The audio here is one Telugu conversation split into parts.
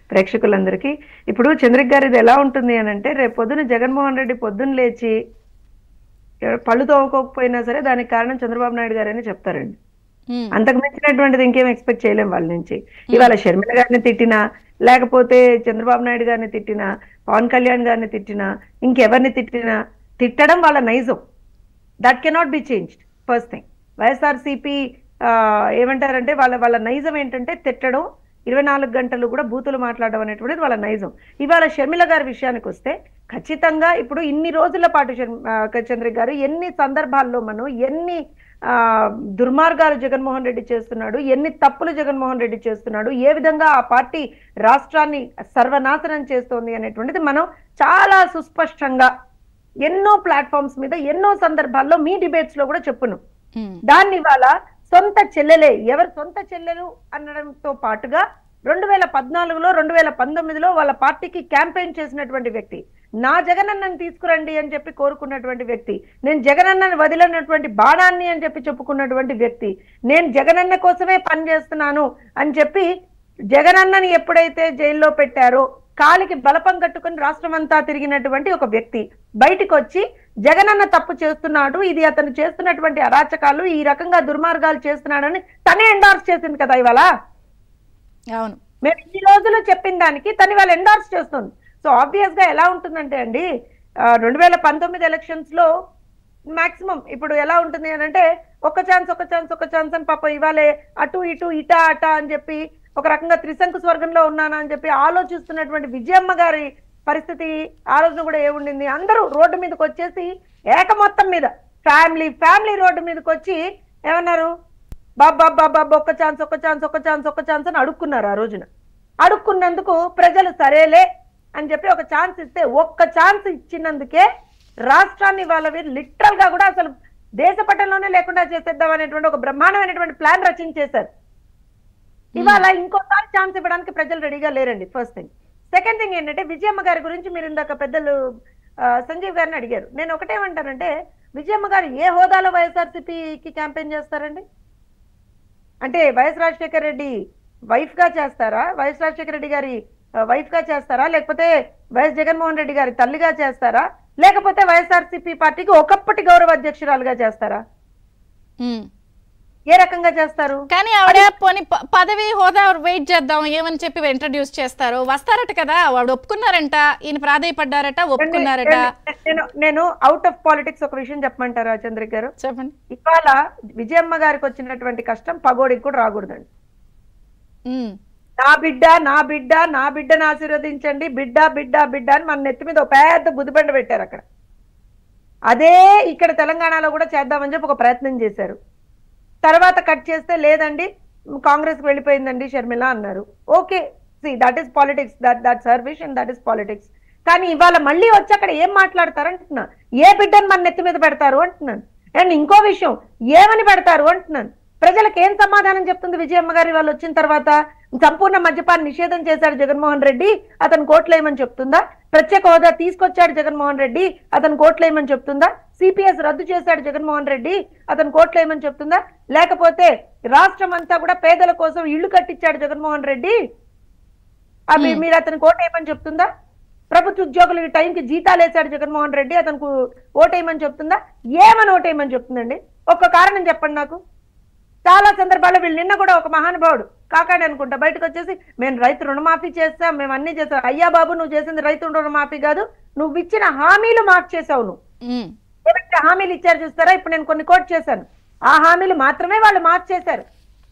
ప్రేక్షకులందరికీ ఇప్పుడు చంద్రిక్ గారు ఇది ఎలా ఉంటుంది అని అంటే రేపు పొద్దున జగన్మోహన్ రెడ్డి పొద్దున్న లేచి ఎ- పళ్ళు తోముకోకపోయినా సరే దానికి కారణం చంద్రబాబు నాయుడు గారని చెప్తారండి ఉమ్, అంతకు మించినటువంటిది ఇంకేం ఎక్స్పెక్ట్ చేయలేం వాళ్ళ నుంచి ఇవాళ షర్మిల గారిని తిట్టినా లేకపోతే చంద్రబాబు నాయుడు గారిని తిట్టినా పవన్ కళ్యాణ్ గారిని తిట్టినా ఇంకెవరిని తిట్టినా తిట్టడం వాళ్ళ నైజం that cannot be changed first thing YSRCP ఏమంటారంటే వాళ్ళ వాళ్ళ నైజం ఏంటంటే తిట్టడం ఇరవై నాలుగు గంటలు కూడా బూతులు మాట్లాడడం అనేటువంటిది వాళ్ళ నైజం ఇవాళ షర్మిల గారి విషయానికి వస్తే ఖచ్చితంగా ఇప్పుడు ఇన్ని రోజుల పాటు శర్మ- ఆ, చంద్రిక గారు ఎన్ని సందర్భాల్లో మనం ఎన్ని ఆ, దుర్మార్గాలు జగన్మోహన్ రెడ్డి చేస్తున్నాడు ఎన్ని తప్పులు జగన్మోహన్ రెడ్డి చేస్తున్నాడు ఏ విధంగా ఆ పార్టీ రాష్ట్రాన్ని సర్వనాశనం చేస్తోంది అనేటువంటిది మనం చాలా సుస్పష్టంగా ఎన్నో ప్లాట్ఫామ్స్ మీద ఎన్నో సందర్భాల్లో మీ డిబేట్స్ లో కూడా చెప్పును ఉమ్, దాన్ని ఇవాళ సొంత చెల్లెలే ఎవరు సొంత చెల్లెలు అనడంతో పాటుగా రెండు వేల పద్నాలుగులో రెండు వేల పంతొమ్మిదిలో వాళ్ళ పార్టీకి క్యాంపెయిన్ చేసినటువంటి వ్యక్తి నా జగనన్నని తీసుకురండి అని చెప్పి కోరుకున్నటువంటి వ్యక్తి నేను జగనన్నని వదిలినటువంటి బాణాన్ని అని చెప్పి చెప్పుకున్నటువంటి వ్యక్తి నేను జగనన్న కోసమే పనిచేస్తున్నాను అని చెప్పి జగనన్నని ఎప్పుడైతే జైల్లో పెట్టారో కాలికి బలపం కట్టుకుని రాష్ట్రం అంతా తిరిగినటువంటి ఒక వ్యక్తి బయటికి వచ్చి జగనన్న తప్పు చేస్తున్నాడు ఇది అతను చేస్తున్నటువంటి అరాచకాలు ఈ రకంగా దుర్మార్గాలు చేస్తున్నాడని తనే ఎండార్స్ చేసింది కదా ఇవాళ అవును మేము ఇన్ని రోజులు చెప్పిన దానికి తను ఇవాళ ఎండార్స్ చేస్తుంది సో ఆబ్వియస్ గా ఎలా ఉంటుందంటే అండి రెండు వేల పంతొమ్మిది ఎలక్షన్స్ లో మాక్సిమం ఇప్పుడు ఎలా ఉంటుంది అని అంటే ఒక ఛాన్స్ ఒక ఛాన్స్ ఒక ఛాన్స్ అని పాప ఇవాళే అటు ఇటు ఇట అట అని చెప్పి ఒక రకంగా త్రిశంకు స్వర్గంలో ఉన్నానా అని చెప్పి ఆలోచిస్తున్నటువంటి విజయమ్మ గారి పరిస్థితి ఆ రోజున కూడా ఏముండింది అందరూ రోడ్డు మీదకి వచ్చేసి ఏక మొత్తం మీద ఫ్యామిలీ ఫ్యామిలీ రోడ్డు మీదకి వచ్చి ఏమన్నారు బాబా బాబా ఒక్క ఛాన్స్ ఒక ఛాన్స్ ఒక ఛాన్స్ ఒక ఛాన్స్ అని అడుక్కున్నారు ఆ రోజున అడుక్కున్నందుకు ప్రజలు సరేలే అని చెప్పి ఒక ఛాన్స్ ఇస్తే ఒక్క ఛాన్స్ ఇచ్చినందుకే రాష్ట్రాన్ని వాళ్ళ లిటరల్ గా కూడా అసలు దేశ పట్టణంలోనే లేకుండా చేసేద్దాం అనేటువంటి ఒక బ్రహ్మాండమైనటువంటి ప్లాన్ రచించేశారు ఇవాళ ఇంకోసారి ఛాన్స్ ఇవ్వడానికి ప్రజలు రెడీగా లేరండి ఫస్ట్ థింగ్ సెకండ్ థింగ్ ఏంటంటే విజయమ్మ గారి గురించి మీరు ఇందాక పెద్దలు ఆ, సంజీవ్ గారిని అడిగారు నేను ఒకటేమంటానంటే విజయమ్మ గారు ఏ హోదాలో వైఎస్ఆర్సీపీకి క్యాంపెయిన్ చేస్తారండి అంటే వైఎస్ రాజశేఖర రెడ్డి వైఫ్ గా చేస్తారా వైఎస్ రాజశేఖర రెడ్డి గారి వైఫ్ గా చేస్తారా లేకపోతే వైఎస్ జగన్మోహన్ రెడ్డి గారి తల్లిగా చేస్తారా లేకపోతే వైఎస్ఆర్సీపీ పార్టీకి ఒకప్పటి గౌరవ అధ్యక్షురాలుగా చేస్తారా ఉమ్. ఏ రకంగా చేస్తారు కానీ ఆవిడ పోనీ ప- పదవి హోదా వెయిట్ చేద్దాం ఏమని చెప్పి ఇంట్రడ్యూస్ చేస్తారు వస్తారట కదా వాడు ఒప్పుకున్నారంట ఈయన ప్రాధాయపడ్డారట ఒప్పుకున్నారట నేను నేను అవుట్ ఆఫ్ పాలిటిక్స్ ఒక విషయం చెప్పమంటారా చంద్రిక గారు చెప్పండి ఇవాళ విజయమ్మ గారికి వచ్చినటువంటి కష్టం పగోడికి కూడా రాకూడదండి ఉమ్, నా బిడ్డ నా బిడ్డ నా బిడ్డను ఆశీర్వదించండి బిడ్డ బిడ్డ బిడ్డ అని మన నెత్తి మీద ఒక పెద్ద బుద్ధిబండ పెట్టారు అక్కడ అదే ఇక్కడ తెలంగాణలో కూడా చేద్దామని చెప్పి ఒక ప్రయత్నం చేశారు తర్వాత కట్ చేస్తే లేదండి కాంగ్రెస్ కి వెళ్ళిపోయిందండి షర్మిల అన్నారు okay see that is politics that that service and that is politics కానీ ఇవాళ మళ్ళీ వచ్చి అక్కడ ఏం మాట్లాడతారు అంటున్నా ఏ బిడ్డను మన నెత్తి మీద పెడతారు అంటున్నాను అండ్ ఇంకో విషయం ఏమని పెడతారు అంటున్నాను ప్రజలకు ఏం సమాధానం చెప్తుంది విజయమ్మ గారి వాళ్ళు వచ్చిన తర్వాత సంపూర్ణ మద్యపాన నిషేధం చేశాడు జగన్మోహన్ రెడ్డి అతను కోట్లేయమని చెప్తుందా ప్రత్యేక హోదా తీసుకొచ్చాడు జగన్మోహన్ రెడ్డి అతను కోట్లేయమని చెప్తుందా సిపిఎస్ రద్దు చేశాడు జగన్మోహన్ రెడ్డి అతను కోట్లేయమని చెప్తుందా లేకపోతే రాష్ట్రం అంతా కూడా పేదల కోసం ఇళ్లు కట్టించాడు జగన్మోహన్ రెడ్డి అవి మీరు అతను కోటేయమని చెప్తుందా ప్రభుత్వ ఉద్యోగులకి టైంకి జీతాలు వేశాడు జగన్మోహన్ రెడ్డి అతనికి ఓటేయమని చెప్తుందా ఏమని ఓటేయమని చెప్తుందండి ఒక్క కారణం చెప్పండి నాకు చాలా సందర్భాల్లో వీళ్ళు నిన్న కూడా ఒక మహానుభావుడు కాకాడి అనుకుంటా బయటకు వచ్చేసి మేము రైతు రుణమాఫీ చేస్తాం మేము అన్ని చేస్తాం అయ్యా బాబు నువ్వు చేసింది రైతు రుణమాఫీ కాదు నువ్వు ఇచ్చిన హామీలు మార్క్ చేసావు నువ్వు ఉమ్, ఏవైతే హామీలు ఇచ్చారు చూస్తారా ఇప్పుడు నేను కొన్ని కోట్ చేశాను ఆ హామీలు మాత్రమే వాళ్ళు మార్క్ చేశారు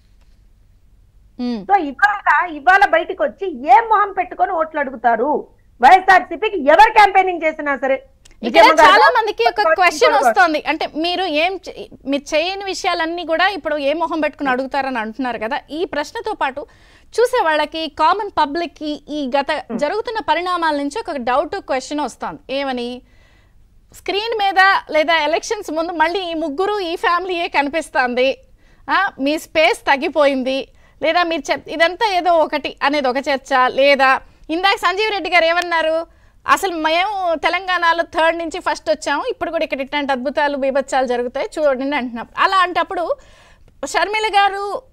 ఉమ్. సో ఇవాళ ఇవాళ బయటికి వచ్చి ఏం మొహం పెట్టుకొని ఓట్లు అడుగుతారు వైఎస్ఆర్సీపీకి ఎవరు క్యాంపెయినింగ్ చేసినా సరే ఇక్కడ విజయమ్మ గారు- చాలా మందికి ఒక క్వశ్చన్ వస్తోంది అంటే మీరు ఏం చే- మీరు చేయని విషయాలన్నీ కూడా ఇప్పుడు ఏ మొహం పెట్టుకుని అడుగుతారని అంటున్నారు కదా ఈ ప్రశ్నతో పాటు చూసే వాళ్ళకి కామన్ పబ్లిక్ కి ఈ గత జరుగుతున్న పరిణామాల నుంచి ఒక డౌట్ క్వశ్చన్ వస్తుంది ఏమని స్క్రీన్ మీద లేదా ఎలక్షన్స్ ముందు మళ్ళీ ఈ ముగ్గురు ఈ ఫ్యామిలీయే కనిపిస్తుంది ఆ, మీ స్పేస్ తగ్గిపోయింది లేదా మీరు చెప్ ఇదంతా ఏదో ఒకటి అనేది ఒక చర్చ లేదా ఇందాక సంజీవ్ రెడ్డి గారు ఏమన్నారు అసలు మేము తెలంగాణలో థర్డ్ నుంచి ఫస్ట్ వచ్చాము ఇప్పుడు కూడా ఇక్కడ ఇట్లాంటి అద్భుతాలు బీభత్సాలు జరుగుతాయి చూడండి అంటున్నాం అలాంటప్పుడు షర్మిల గారు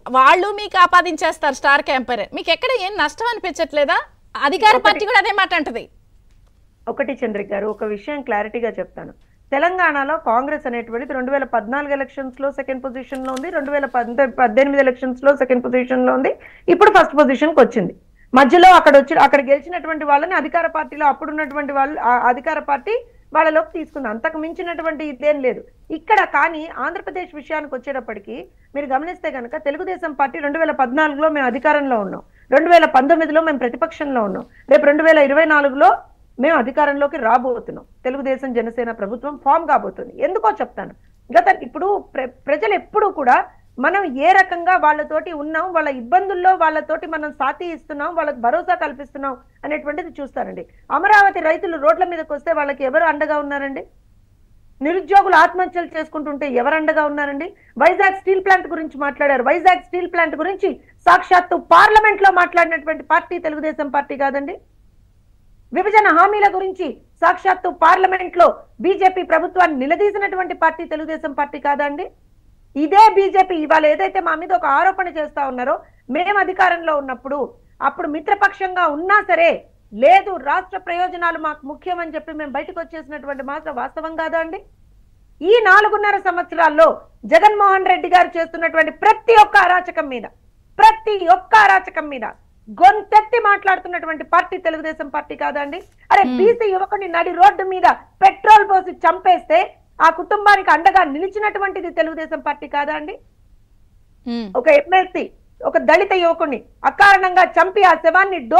వాళ్ళు మీకు ఆపాదించేస్తారు స్టార్ క్యాంపర్ మీకు ఎక్కడ ఏం నష్టం అనిపించట్లేదా అధికార పార్టీ కూడా అదే మాట అంటది ఒకటి చంద్రిక గారు ఒక విషయం క్లారిటీగా చెప్తాను తెలంగాణలో కాంగ్రెస్ అనేటువంటిది రెండు వేల పద్నాలుగు ఎలక్షన్స్ లో సెకండ్ పొజిషన్ లో ఉంది రెండు వేల పద్దెనిమిది ఎలక్షన్స్ లో సెకండ్ పొజిషన్ లో ఉంది ఇప్పుడు ఫస్ట్ పొజిషన్ కి వచ్చింది మధ్యలో అక్కడ వచ్చి అక్కడ గెలిచినటువంటి వాళ్ళని అధికార పార్టీలో అప్పుడు ఉన్నటువంటి వాళ్ళు ఆ అధికార పార్టీ వాళ్ళలోకి తీసుకుంది అంతకు మించినటువంటి ఇదేం లేదు ఇక్కడ కానీ ఆంధ్రప్రదేశ్ విషయానికి వచ్చేటప్పటికి మీరు గమనిస్తే కనుక తెలుగుదేశం పార్టీ రెండు వేల పద్నాలుగులో మేము అధికారంలో ఉన్నాం రెండు వేల పంతొమ్మిదిలో మేము ప్రతిపక్షంలో ఉన్నాం రేపు రెండు వేల ఇరవై నాలుగులో మేము అధికారంలోకి రాబోతున్నాం తెలుగుదేశం జనసేన ప్రభుత్వం ఫామ్ కాబోతుంది ఎందుకో చెప్తాను గత ఇప్పుడు ప్ర- ప్రజలు ఎప్పుడూ కూడా మనం ఏ రకంగా వాళ్ళతోటి ఉన్నాం వాళ్ళ ఇబ్బందుల్లో వాళ్ళతోటి మనం సాతి ఇస్తున్నాం వాళ్ళకి భరోసా కల్పిస్తున్నాం అనేటువంటిది చూస్తారండి అమరావతి రైతులు రోడ్ల మీదకి వస్తే వాళ్ళకి ఎవరు అండగా ఉన్నారండి నిరుద్యోగులు ఆత్మహత్యలు చేసుకుంటుంటే ఎవరు అండగా ఉన్నారండి వైజాగ్ స్టీల్ ప్లాంట్ గురించి మాట్లాడారు వైజాగ్ స్టీల్ ప్లాంట్ గురించి సాక్షాత్తు పార్లమెంట్ లో మాట్లాడినటువంటి పార్టీ తెలుగుదేశం పార్టీ కాదండి విభజన హామీల గురించి సాక్షాత్తు పార్లమెంట్ లో బీజేపీ ప్రభుత్వాన్ని నిలదీసినటువంటి పార్టీ తెలుగుదేశం పార్టీ కాదా అండి ఇదే బీజేపీ ఇవాళ ఏదైతే మా మీద ఒక ఆరోపణ చేస్తా ఉన్నారో మేము అధికారంలో ఉన్నప్పుడు అప్పుడు మిత్రపక్షంగా ఉన్నా సరే లేదు రాష్ట్ర ప్రయోజనాలు మాకు ముఖ్యం అని చెప్పి మేము బయటకు వచ్చేసినటువంటి మాత్రం వాస్తవం కాదా అండి ఈ నాలుగున్నర సంవత్సరాల్లో జగన్మోహన్ రెడ్డి గారు చేస్తున్నటువంటి ప్రతి ఒక్క అరాచకం మీద ప్రతి ఒక్క అరాచకం మీద గొంతెత్తి మాట్లాడుతున్నటువంటి పార్టీ తెలుగుదేశం పార్టీ కాదా అండి అరే బీసీ యువకుని నడి రోడ్డు మీద పెట్రోల్ పోసి చంపేస్తే ఆ కుటుంబానికి అండగా నిలిచినటువంటిది తెలుగుదేశం పార్టీ కాదా అండి ఉమ్. ఒక ఎమ్మెల్సీ ఒక దళిత యువకుని అకారణంగా చంపి ఆ శవాన్ని డో